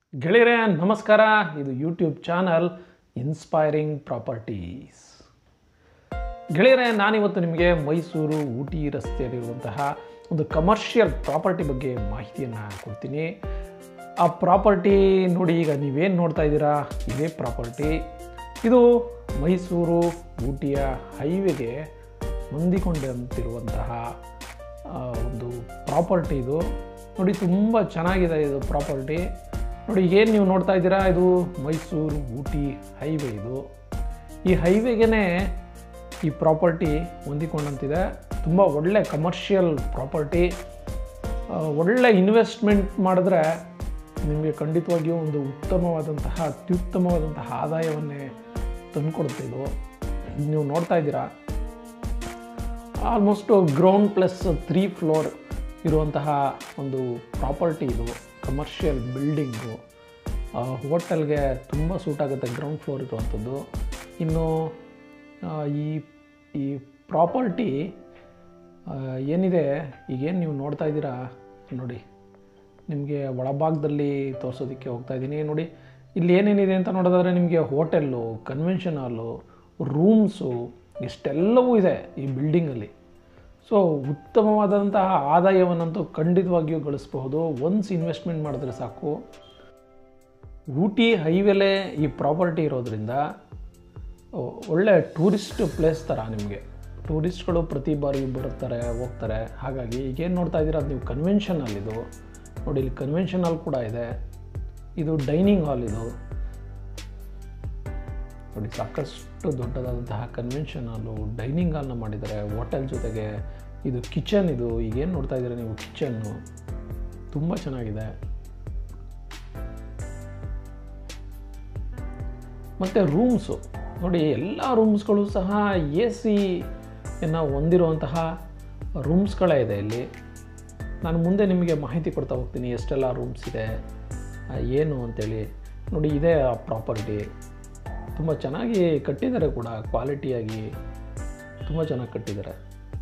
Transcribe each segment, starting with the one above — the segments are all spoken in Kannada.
ಗೆಳೆಯರೇ ನಮಸ್ಕಾರ ಇದು ಯೂಟ್ಯೂಬ್ ಚಾನಲ್ ಇನ್ಸ್ಪೈರಿಂಗ್ ಪ್ರಾಪರ್ಟೀಸ್ ಗೆಳೆಯರೇ ನಾನಿವತ್ತು ನಿಮಗೆ ಮೈಸೂರು ಊಟಿ ರಸ್ತೆಯಲ್ಲಿರುವಂತಹ ಒಂದು ಕಮರ್ಷಿಯಲ್ ಪ್ರಾಪರ್ಟಿ ಬಗ್ಗೆ ಮಾಹಿತಿಯನ್ನು ಕೊಡ್ತೀನಿ ಆ ಪ್ರಾಪರ್ಟಿ ನೋಡಿ ಈಗ ನೀವೇನು ನೋಡ್ತಾ ಇದ್ದೀರಾ ಇದೇ ಪ್ರಾಪರ್ಟಿ ಇದು ಮೈಸೂರು ಊಟಿಯ ಹೈವೇಗೆ ಹೊಂದಿಕೊಂಡಂತಿರುವಂತಹ ಆ, ಒಂದು ಪ್ರಾಪರ್ಟಿ ಇದು ನೋಡಿ ತುಂಬ ಚೆನ್ನಾಗಿದೆ ಇದು ಪ್ರಾಪರ್ಟಿ ನೋಡಿ ಏನು ನೀವು ನೋಡ್ತಾ ಇದ್ದೀರಾ ಇದು ಮೈಸೂರು ಊಟಿ ಹೈವೇ ಇದು ಈ ಹೈವೇಗೇ ಈ ಪ್ರಾಪರ್ಟಿ ಹೊಂದಿಕೊಂಡಂತಿದೆ ತುಂಬ ಒಳ್ಳೆ ಕಮರ್ಷಿಯಲ್ ಪ್ರಾಪರ್ಟಿ ಒಳ್ಳೆ ಇನ್ವೆಸ್ಟ್ಮೆಂಟ್ ಮಾಡಿದ್ರೆ ನಿಮಗೆ ಖಂಡಿತವಾಗಿಯೂ ಒಂದು ಉತ್ತಮವಾದಂತಹ ಅತ್ಯುತ್ತಮವಾದಂತಹ ಆದಾಯವನ್ನೇ ತಂದುಕೊಡುತ್ತೆ ಇದು ನೀವು ನೋಡ್ತಾ ಇದ್ದೀರಾ almost ground plus three floor ಇರುವಂತಹ ಒಂದು ಪ್ರಾಪರ್ಟಿ ಇದು ಕಮರ್ಷಿಯಲ್ ಬಿಲ್ಡಿಂಗು ಹೋಟೆಲ್ಗೆ ತುಂಬ ಸೂಟ್ ಆಗುತ್ತೆ ಗ್ರೌಂಡ್ ಫ್ಲೋರ್ ಇರುವಂಥದ್ದು ಇನ್ನು ಆ, ಈ ಈ ಪ್ರಾಪರ್ಟಿ ಏನಿದೆ ಈಗೇನು ನೀವು ನೋಡ್ತಾ ಇದ್ದೀರಾ ನೋಡಿ ನಿಮಗೆ ಒಳಭಾಗದಲ್ಲಿ ತೋರಿಸೋದಕ್ಕೆ ಹೋಗ್ತಾ ಇದ್ದೀನಿ ನೋಡಿ ಇಲ್ಲಿ ಏನೇನಿದೆ ಅಂತ ನೋಡೋದಾದ್ರೆ ನಿಮಗೆ ಹೋಟೆಲ್ಲು ಕನ್ವೆನ್ಷನ್ ಹಾಲು ರೂಮ್ಸು ಇಷ್ಟೆಲ್ಲವೂ ಇದೆ ಈ ಬಿಲ್ಡಿಂಗಲ್ಲಿ ಸೊ ಉತ್ತಮವಾದಂತಹ ಆದಾಯವನ್ನಂತೂ ಖಂಡಿತವಾಗಿಯೂ ಗಳಿಸಬಹುದು ಒನ್ಸ್ ಇನ್ವೆಸ್ಟ್ಮೆಂಟ್ ಮಾಡಿದ್ರೆ ಸಾಕು ಊಟಿ ಹೈವೇಲೇ ಈ ಪ್ರಾಪರ್ಟಿ ಇರೋದ್ರಿಂದ ಒ- ಒಳ್ಳೆ ಟೂರಿಸ್ಟ್ ಪ್ಲೇಸ್ ಥರ ನಿಮಗೆ ಟೂರಿಸ್ಟ್ಗಳು ಪ್ರತಿ ಬಾರಿ ಬರ್ತಾರೆ ಹೋಗ್ತಾರೆ ಹಾಗಾಗಿ ಈಗೇನು ನೋಡ್ತಾ ಇದ್ದೀರಾ ಅದು ನೀವು ಕನ್ವೆನ್ಷನ್ ಹಾಲ್ ಇದು ನೋಡಿ ಇಲ್ಲಿ ಕನ್ವೆನ್ಷನ್ ಹಾಲ್ ಕೂಡ ಇದೆ ಇದು ಡೈನಿಂಗ್ ಹಾಲ್ ಇದು ನೋಡಿ ಸಾಕಷ್ಟು ದೊಡ್ಡದಾದಂತಹ ಕನ್ವೆನ್ಷನ್ ಹಾಲು ಡೈನಿಂಗ್ ಹಾಲ್ನ ಮಾಡಿದ್ದಾರೆ ಹೋಟೆಲ್ ಜೊತೆಗೆ ಇದು ಕಿಚನ್ ಇದು ಈಗೇನು ನೋಡ್ತಾ ಇದ್ದೀರಾ ನೀವು ಕಿಚನ್ನು ತುಂಬ ಚೆನ್ನಾಗಿದೆ ಮತ್ತು ರೂಮ್ಸು ನೋಡಿ ಎಲ್ಲ ರೂಮ್ಸ್ಗಳು ಸಹ ಎ ಸಿಯನ್ನು ಹೊಂದಿರುವಂತಹ ರೂಮ್ಸ್ಗಳೇ ಇದೆ ಇಲ್ಲಿ ನಾನು ಮುಂದೆ ನಿಮಗೆ ಮಾಹಿತಿ ಕೊಡ್ತಾ ಹೋಗ್ತೀನಿ ಎಷ್ಟೆಲ್ಲ ರೂಮ್ಸ್ ಇದೆ ಆ, ಏನು ಅಂತೇಳಿ ನೋಡಿ ಇದೇ ಆ ಪ್ರಾಪರ್ಟಿ ತುಂಬ ಚೆನ್ನಾಗಿ ಕಟ್ಟಿದ್ದಾರೆ ಕೂಡ ಕ್ವಾಲಿಟಿಯಾಗಿ ತುಂಬ ಚೆನ್ನಾಗಿ ಕಟ್ಟಿದ್ದಾರೆ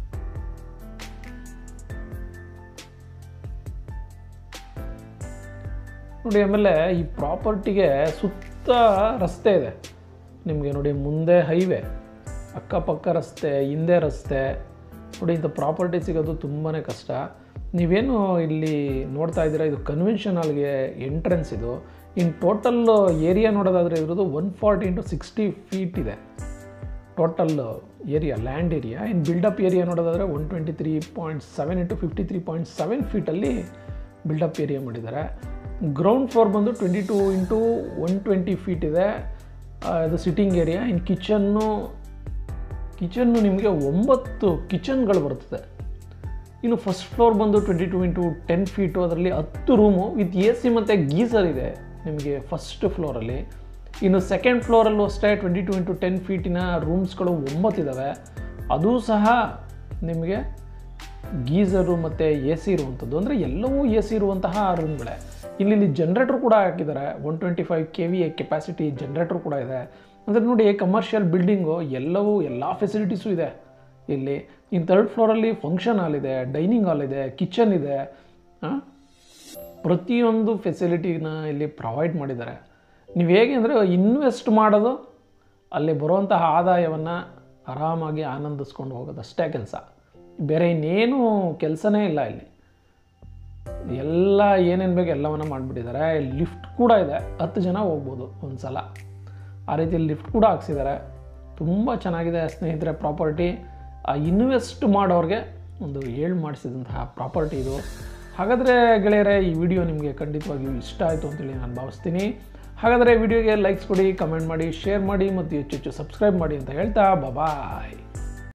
ನೋಡಿ ಆಮೇಲೆ ಈ ಪ್ರಾಪರ್ಟಿಗೆ ಸುತ್ತ ರಸ್ತೆ ಇದೆ ನಿಮಗೆ ನೋಡಿ ಮುಂದೆ ಹೈವೇ ಅಕ್ಕಪಕ್ಕ ರಸ್ತೆ ಹಿಂದೆ ರಸ್ತೆ ನೋಡಿ ಇಂಥ ಪ್ರಾಪರ್ಟಿ ಸಿಗೋದು ತುಂಬಾ ಕಷ್ಟ ನೀವೇನು ಇಲ್ಲಿ ನೋಡ್ತಾ ಇದ್ದೀರಾ ಇದು ಕನ್ವೆನ್ಷನ್ ಹಾಲ್ಗೆ ಎಂಟ್ರೆನ್ಸ್ ಇದು ಇನ್ನು ಟೋಟಲ್ ಏರಿಯಾ ನೋಡೋದಾದರೆ ಇರೋದು one forty into sixty feet ಇದೆ ಟೋಟಲ್ ಏರಿಯಾ ಲ್ಯಾಂಡ್ ಏರಿಯಾ ಇನ್ನು ಬಿಲ್ಡಪ್ ಏರಿಯಾ ನೋಡೋದಾದರೆ one twenty three point seven into fifty three point seven ಫೀಟಲ್ಲಿ ಬಿಲ್ಡಪ್ ಏರಿಯಾ ಮಾಡಿದ್ದಾರೆ ಗ್ರೌಂಡ್ ಫ್ಲೋರ್ ಬಂದು twenty two into one twenty feet ಇದೆ ಆ, ಇದು ಸಿಟ್ಟಿಂಗ್ ಏರಿಯಾ ಇನ್ನು ಕಿಚನ್ನು ಕಿಚನ್ನು ನಿಮಗೆ ಒಂಬತ್ತು ಕಿಚನ್ಗಳು ಬರ್ತದೆ ಇನ್ನು ಫಸ್ಟ್ ಫ್ಲೋರ್ ಬಂದು twenty two into ten feet ಅದರಲ್ಲಿ ಹತ್ತು ರೂಮು ವಿತ್ ಎ ಸಿ ಮತ್ತು ಗೀಸರ್ ಇದೆ ನಿಮಗೆ ಫಸ್ಟ್ ಫ್ಲೋರಲ್ಲಿ ಇನ್ನು ಸೆಕೆಂಡ್ ಫ್ಲೋರಲ್ಲೂ ಅಷ್ಟೇ ಟ್ವೆಂಟಿ ಟು ಇಂಟು ಟೆನ್ ಫೀಟಿನ ರೂಮ್ಸ್ಗಳು ಒಂಬತ್ತಿದ್ದಾವೆ ಅದೂ ಸಹ ನಿಮಗೆ ಗೀಸರು ಮತ್ತು ಎ ಸಿ ಇರುವಂಥದ್ದು ಅಂದರೆ ಎಲ್ಲವೂ ಎ ಸಿ ಇರುವಂತಹ ರೂಮ್ಗಳೇ ಇಲ್ಲಿ ಇಲ್ಲಿ ಜನ್ರೇಟರ್ ಕೂಡ ಹಾಕಿದ್ದಾರೆ one twenty five K V capacity generator ಕೂಡ ಇದೆ ಅಂದರೆ ನೋಡಿ ಕಮರ್ಷಿಯಲ್ ಬಿಲ್ಡಿಂಗು ಎಲ್ಲವೂ ಎಲ್ಲ ಫೆಸಿಲಿಟೀಸು ಇದೆ ಇಲ್ಲಿ ಇನ್ನು ತರ್ಡ್ ಫ್ಲೋರಲ್ಲಿ ಫಂಕ್ಷನ್ ಹಾಲ್ ಇದೆ ಡೈನಿಂಗ್ ಹಾಲ್ ಇದೆ ಕಿಚನ್ ಇದೆ ಆ? ಪ್ರತಿಯೊಂದು ಫೆಸಿಲಿಟಿನ ಇಲ್ಲಿ ಪ್ರೊವೈಡ್ ಮಾಡಿದ್ದಾರೆ ನೀವು ಹೇಗೆ ಅಂದರೆ ಇನ್ವೆಸ್ಟ್ ಮಾಡೋದು ಅಲ್ಲಿ ಬರುವಂತಹ ಆದಾಯವನ್ನು ಆರಾಮಾಗಿ ಆನಂದಿಸ್ಕೊಂಡು ಹೋಗೋದು ಅಷ್ಟೇ ಕೆಲಸ ಬೇರೆ ಇನ್ನೇನು ಕೆಲಸನೇ ಇಲ್ಲ ಇಲ್ಲಿ ಎಲ್ಲ ಏನೇನು ಬೇಕು ಎಲ್ಲವನ್ನ ಮಾಡಿಬಿಟ್ಟಿದ್ದಾರೆ ಲಿಫ್ಟ್ ಕೂಡ ಇದೆ ಹತ್ತು ಜನ ಹೋಗ್ಬೋದು ಒಂದು ಸಲ ಆ ರೀತಿ ಲಿಫ್ಟ್ ಕೂಡ ಹಾಕ್ಸಿದ್ದಾರೆ ತುಂಬ ಚೆನ್ನಾಗಿದೆ ಸ್ನೇಹಿತರೆ ಪ್ರಾಪರ್ಟಿ ಆ ಇನ್ವೆಸ್ಟ್ ಮಾಡೋರಿಗೆ ಒಂದು ಏಳು ಮಾಡಿಸಿದಂತಹ ಪ್ರಾಪರ್ಟಿ ಇದು ಹಾಗಾದರೆ ಗೆಳೆಯರೆ ಈ ವಿಡಿಯೋ ನಿಮಗೆ ಖಂಡಿತವಾಗಿಯೂ ಇಷ್ಟ ಆಯಿತು ಅಂತೇಳಿ ನಾನು ಭಾವಿಸ್ತೀನಿ ಹಾಗಾದರೆ ವಿಡಿಯೋಗೆ ಲೈಕ್ಸ್ ಕೊಡಿ ಕಮೆಂಟ್ ಮಾಡಿ ಶೇರ್ ಮಾಡಿ ಮತ್ತು ಹೆಚ್ಚು ಹೆಚ್ಚು ಸಬ್ಸ್ಕ್ರೈಬ್ ಮಾಡಿ ಅಂತ ಹೇಳ್ತಾ ಬಾಯ್